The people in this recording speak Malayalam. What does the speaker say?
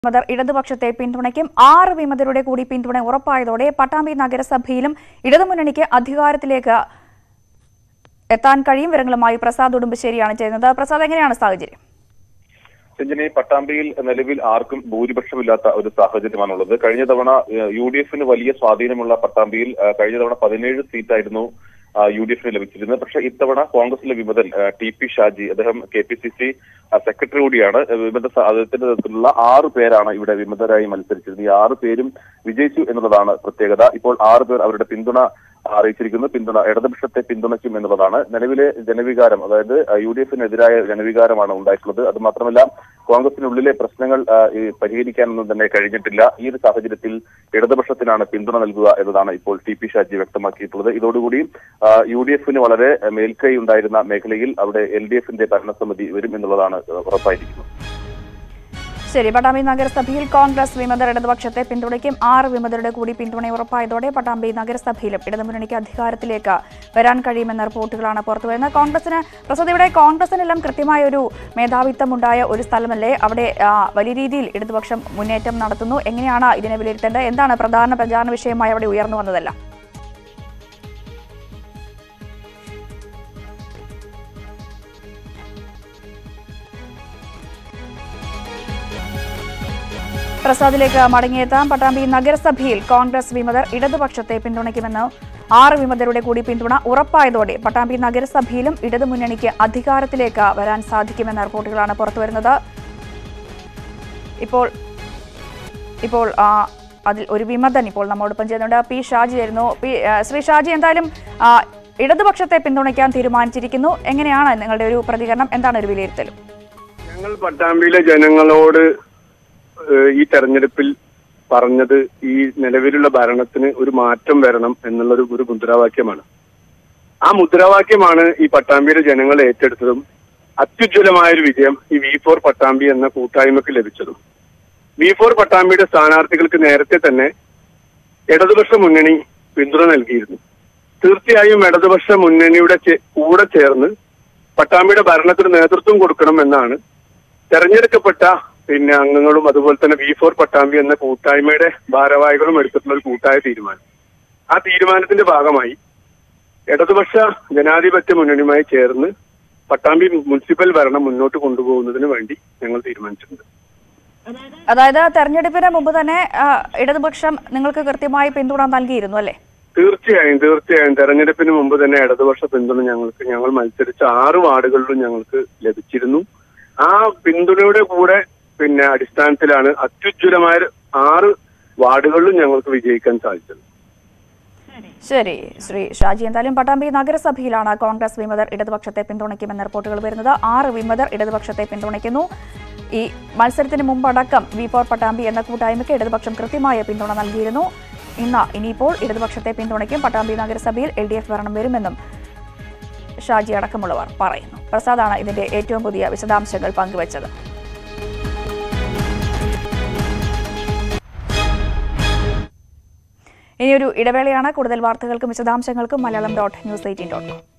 വിമതർ ഇടതുപക്ഷത്തെ പിന്തുണയ്ക്കും ആറ് വിമതരുടെ കൂടി പിന്തുണ ഉറപ്പായതോടെ പട്ടാമ്പി നഗരസഭയിലും ഇടതുമുന്നണിക്ക് അധികാരത്തിലേക്ക് എത്താൻ കഴിയും വിവരങ്ങളുമായി പ്രസാദ് ഉടുമ്പശ്ശേരിയാണ് ചെയ്യുന്നത് പ്രസാദ് എങ്ങനെയാണ് സാഹചര്യം രഞ്ജനി പട്ടാമ്പിയിൽ നിലവിൽ ആർക്കും ഭൂരിപക്ഷമില്ലാത്ത ഒരു സാഹചര്യമാണുള്ളത് കഴിഞ്ഞ തവണ യു ഡി എഫിന് വലിയ സ്വാധീനമുള്ള പട്ടാമ്പിയിൽ ആ, കഴിഞ്ഞ തവണ പതിനേഴ് സീറ്റായിരുന്നു യു ഡി എഫിന് ലഭിച്ചിരുന്നത് പക്ഷേ ഇത്തവണ കോൺഗ്രസിലെ വിമതൻ ആ, ടി പി ഷാജി അദ്ദേഹം K P C C secretary കൂടിയാണ് ആ, വിമത സ- അദ്ദേഹത്തിന്റെ നേതൃത്വത്തിലുള്ള ആറ് പേരാണ് ഇവിടെ വിമതരായി മത്സരിച്ചിരുന്നത് ഈ ആറ് പേരും വിജയിച്ചു എന്നുള്ളതാണ് പ്രത്യേകത ഇപ്പോൾ ആറ് പേർ അവരുടെ പിന്തുണ അറിയിച്ചിരിക്കുന്നു പിന്തുണ ഇടതുപക്ഷത്തെ പിന്തുണയ്ക്കും എന്നുള്ളതാണ് നിലവിലെ ജനവികാരം അതായത് യു ഡി എഫിനെതിരായ ജനവികാരമാണ് ഉണ്ടായിട്ടുള്ളത് അത് മാത്രമല്ല കോൺഗ്രസിനുള്ളിലെ പ്രശ്നങ്ങൾ ആ, ഈ പരിഹരിക്കാനൊന്നും തന്നെ കഴിഞ്ഞിട്ടില്ല ഈ ഒരു സാഹചര്യത്തിൽ ഇടതുപക്ഷത്തിനാണ് പിന്തുണ നൽകുക എന്നതാണ് ഇപ്പോൾ ടി പി ഷാജി വ്യക്തമാക്കിയിട്ടുള്ളത് ഇതോടുകൂടി യു ഡി എഫിന് വളരെ മേൽക്കൈ ഉണ്ടായിരുന്ന മേഖലയിൽ അവിടെ എൽ ഡി എഫിന്റെ ഭരണസമിതി വരും എന്നുള്ളതാണ് ഉറപ്പായിരിക്കുന്നത് ശരി പട്ടാമ്പി നഗരസഭയിൽ കോൺഗ്രസ് വിമതർ ഇടതുപക്ഷത്തെ പിന്തുണയ്ക്കും ആറ് വിമതരുടെ കൂടി പിന്തുണ ഉറപ്പായതോടെ പട്ടാമ്പി നഗരസഭയിലും ഇടതുമുന്നണിക്ക് അധികാരത്തിലേക്ക് വരാൻ കഴിയുമെന്ന റിപ്പോർട്ടുകളാണ് പുറത്തുവരുന്നത് കോൺഗ്രസിന് പ്രസ്തുത ഇവിടെ കോൺഗ്രസിനെല്ലാം കൃത്യമായ ഒരു മേധാവിത്വം ഉണ്ടായ ഒരു സ്ഥലമല്ലേ അവിടെ ആ, വലിയ രീതിയിൽ ഇടതുപക്ഷം മുന്നേറ്റം നടത്തുന്നു എങ്ങനെയാണ് ഇതിനെ വിലയിരുത്തേണ്ടത് എന്താണ് പ്രധാന പ്രചാരണ വിഷയമായി അവിടെ ഉയർന്നു വന്നതല്ല പ്രസാദിലേക്ക് മടങ്ങിയെത്താം പട്ടാമ്പി നഗരസഭയിൽ കോൺഗ്രസ് വിമതർ ഇടതുപക്ഷത്തെ പിന്തുണയ്ക്കുമെന്ന് ആറ് വിമതരുടെ കൂടി പിന്തുണ ഉറപ്പായതോടെ പട്ടാമ്പി നഗരസഭയിലും ഇടതുമുന്നണിക്ക് അധികാരത്തിലേക്ക് വരാൻ സാധിക്കുമെന്ന റിപ്പോർട്ടുകളാണ് പുറത്തുവരുന്നത് ഇപ്പോൾ ഇപ്പോൾ ആ, അതിൽ ഒരു വിമതൻ ഇപ്പോൾ നമ്മോടൊപ്പം ചെയ്യുന്നുണ്ട് പി ഷാജി ആയിരുന്നു പി ആ, ശ്രീ ഷാജി എന്തായാലും ആ, ഇടതുപക്ഷത്തെ പിന്തുണയ്ക്കാൻ തീരുമാനിച്ചിരിക്കുന്നു എങ്ങനെയാണ് നിങ്ങളുടെ ഒരു പ്രതികരണം എന്താണ് ഒരു വിലയിരുത്തൽ ഞങ്ങൾ പട്ടാമ്പിയിലെ ജനങ്ങളോട് ഏഹ്, ഈ തെരഞ്ഞെടുപ്പിൽ പറഞ്ഞത് ഈ നിലവിലുള്ള ഭരണത്തിന് ഒരു മാറ്റം വരണം എന്നുള്ളൊരു ഒരു മുദ്രാവാക്യമാണ് ആ മുദ്രാവാക്യമാണ് ഈ പട്ടാമ്പിയിലെ ജനങ്ങൾ ഏറ്റെടുത്തതും അത്യുജ്വലമായൊരു വിജയം ഈ വി ഫോർ പട്ടാമ്പി എന്ന കൂട്ടായ്മക്ക് ലഭിച്ചതും വി ഫോർ പട്ടാമ്പിയുടെ സ്ഥാനാർത്ഥികൾക്ക് നേരത്തെ തന്നെ ഇടതുപക്ഷ മുന്നണി പിന്തുണ നൽകിയിരുന്നു തീർച്ചയായും ഇടതുപക്ഷ മുന്നണിയുടെ ചെ- കൂടെ ചേർന്ന് പട്ടാമ്പിയുടെ ഭരണത്തിന് നേതൃത്വം കൊടുക്കണം എന്നാണ് തെരഞ്ഞെടുക്കപ്പെട്ട പിന്നെ അംഗങ്ങളും അതുപോലെ തന്നെ വി ഫോർ പട്ടാമ്പി എന്ന കൂട്ടായ്മയുടെ ഭാരവാഹികളും എടുത്തിട്ടുള്ള ഒരു കൂട്ടായ തീരുമാനം ആ തീരുമാനത്തിന്റെ ഭാഗമായി ഇടതുപക്ഷ ജനാധിപത്യ മുന്നണിയുമായി ചേർന്ന് പട്ടാമ്പി മുനിസിപ്പൽ ഭരണം മുന്നോട്ട് കൊണ്ടുപോകുന്നതിന് വേണ്ടി ഞങ്ങൾ തീരുമാനിച്ചിട്ടുണ്ട് അതായത് തെരഞ്ഞെടുപ്പിന് മുമ്പ് തന്നെ ആ, ഇടതുപക്ഷം നിങ്ങൾക്ക് കൃത്യമായി പിന്തുണ നൽകിയിരുന്നു അല്ലേ തീർച്ചയായും തീർച്ചയായും തെരഞ്ഞെടുപ്പിന് മുമ്പ് തന്നെ ഇടതുപക്ഷ പിന്തുണ ഞങ്ങൾക്ക് ഞങ്ങൾ മത്സരിച്ച ആറ് വാർഡുകളിലും ഞങ്ങൾക്ക് ലഭിച്ചിരുന്നു ആ പിന്തുണയുടെ കൂടെ പിന്നെ അടിസ്ഥാനത്തിലാണ് അത്യുജ്വലമായ ആറ് വാർഡുകളിലും ഞങ്ങൾക്ക് വിജയിക്കാൻ സാധിച്ചത് ശരി ശ്രീ ഷാജി എന്തായാലും പട്ടാമ്പി നഗരസഭയിലാണ് കോൺഗ്രസ് വിമതർ ഇടതുപക്ഷത്തെ പിന്തുണയ്ക്കുമെന്ന റിപ്പോർട്ടുകൾ വരുന്നത് ആറ് വിമതർ ഇടതുപക്ഷത്തെ പിന്തുണയ്ക്കുന്നു ഈ മത്സരത്തിന് മുമ്പടക്കം വി ഫോർ പട്ടാമ്പി എന്ന കൂട്ടായ്മയ്ക്ക് ഇടതുപക്ഷം കൃത്യമായ പിന്തുണ നൽകിയിരുന്നു ഇന്ന് ഇനിയിപ്പോൾ ഇടതുപക്ഷത്തെ പിന്തുണയ്ക്കും പട്ടാമ്പി നഗരസഭയിൽ എൽ ഡി എഫ് ഭരണം വരുമെന്നും ഷാജി അടക്കമുള്ളവർ പറയുന്നു പ്രസാദാണ് ഇതിന്റെ ഏറ്റവും പുതിയ വിശദാംശങ്ങൾ പങ്കുവച്ചത് ഇനിയൊരു ഇടവേളയാണ് കൂടുതൽ വാർത്തകൾക്കും വിശദാംശങ്ങൾക്കും Malayalam dot news eighteen dot com